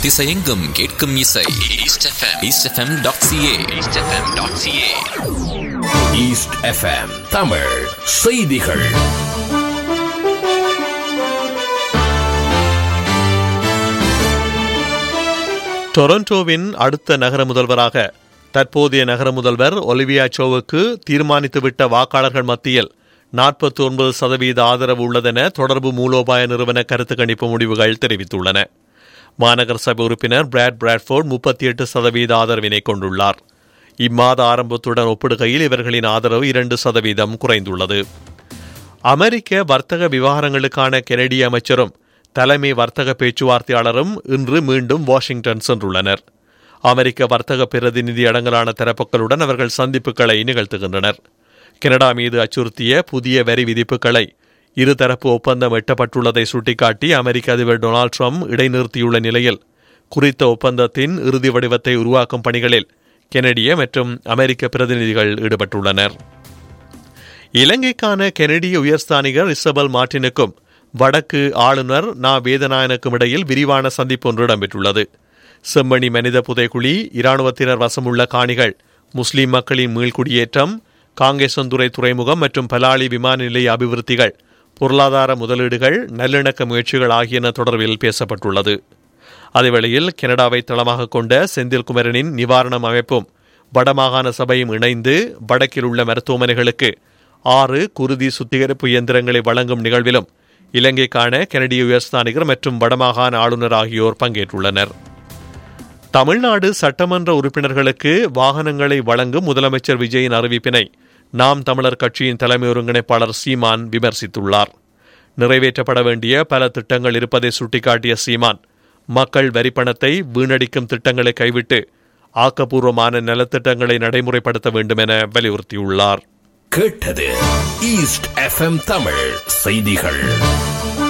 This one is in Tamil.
திசையெங்கும் கேட்கும் இசை East FM East FM dot CA East FM dot CA East FM Tamil செய்திகள் டொரண்டோவின் அடுத்த நகர முதல்வராக தற்போதைய நகர முதல்வர் ஒலிவியா சோவுக்கு தீர்மானித்துவிட்ட வாக்காளர்கள் மத்தியில் நாற்பத்தி ஒன்பது சதவீத ஆதரவு உள்ளதென தொடர்பு மூலோபாய நிறுவன கருத்து கணிப்பு முடிவுகள் தெரிவித்துள்ளன மாநகர சபை உறுப்பினர் பிராட் பிராட்ஃபோர்ட் முப்பத்தி எட்டு சதவீத ஆதரவினை கொண்டுள்ளார் இம்மாத ஆரம்பத்துடன் ஒப்பிடுகையில் இவர்களின் ஆதரவு இரண்டு சதவீதம் குறைந்துள்ளது அமெரிக்க வர்த்தக விவகாரங்களுக்கான கெனடிய அமைச்சரும் தலைமை வர்த்தக பேச்சுவார்த்தையாளரும் இன்று மீண்டும் வாஷிங்டன் சென்றுள்ளனர் அமெரிக்க வர்த்தக பிரதிநிதி அடங்கலான தரப்புகளுடன் அவர்கள் சந்திப்புகளை நிகழ்த்துகின்றனர் கனடா மீது அச்சுறுத்திய புதிய வரி விதிப்புகளை இருதரப்பு ஒப்பந்தம் எட்டப்பட்டுள்ளதை சுட்டிக்காட்டி அமெரிக்க அதிபர் டொனால்டு ட்ரம்ப் இடைநிறுத்தியுள்ள நிலையில் குறித்த ஒப்பந்தத்தின் இறுதி வடிவத்தை உருவாக்கும் பணிகளில் கெனடிய மற்றும் அமெரிக்க பிரதிநிதிகள் ஈடுபட்டுள்ளனர் இலங்கைக்கான கெனடிய உயர்ஸ்தானிகர் இசபல் மார்டினுக்கும் வடக்கு ஆளுநர் நா வேதநாயனுக்கும் இடையில் விரிவான சந்திப்பு ஒன்று இடம்பெற்றுள்ளது செம்மணி மனித புதைக்குழி இராணுவத்தினர் வசமுள்ள காணிகள் முஸ்லிம் மக்களின் மீள்குடியேற்றம் காங்கேசந்துறை துறைமுகம் மற்றும் பலாலி விமான நிலைய அபிவிருத்திகள் பொருளாதார முதலீடுகள் நல்லிணக்க முயற்சிகள் ஆகியன தொடர்பில் பேசப்பட்டுள்ளது அதேவேளையில் கனடாவை தளமாக கொண்ட செந்தில் குமரனின் நிவாரணம் அமைப்பும் வடமாகாண சபையும் இணைந்து வடக்கில் உள்ள மருத்துவமனைகளுக்கு ஆறு குருதி சுத்திகரிப்பு இயந்திரங்களை வழங்கும் நிகழ்விலும் இலங்கைக்கான கனடிய உயர்ஸ்தானிகர் மற்றும் வடமாகாண ஆளுநர் ஆகியோர் பங்கேற்றுள்ளனர் தமிழ்நாடு சட்டமன்ற உறுப்பினர்களுக்கு வாகனங்களை வழங்கும் முதலமைச்சர் விஜயின் அறிவிப்பினை நாம் தமிழர் கட்சியின் தலைமை ஒருங்கிணைப்பாளர் சீமான் விமர்சித்துள்ளார் நிறைவேற்றப்பட வேண்டிய பல திட்டங்கள் இருப்பதை சுட்டிக்காட்டிய சீமான் மக்கள் வரிப்பணத்தை வீணடிக்கும் திட்டங்களை கைவிட்டு ஆக்கப்பூர்வமான நலத்திட்டங்களை நடைமுறைப்படுத்த வேண்டும் என வலியுறுத்தியுள்ளார் கேட்டது ஈஸ்ட் எஃப்எம் தமிழ் செய்திகள்